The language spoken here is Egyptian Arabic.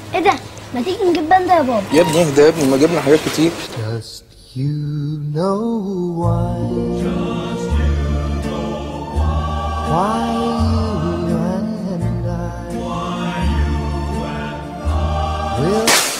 ايه ده ما تيجي نجيب باندا يا بابا يا ابني اهدى يا ابني ما جبنا حاجات كتير Just you know why. Why you and I will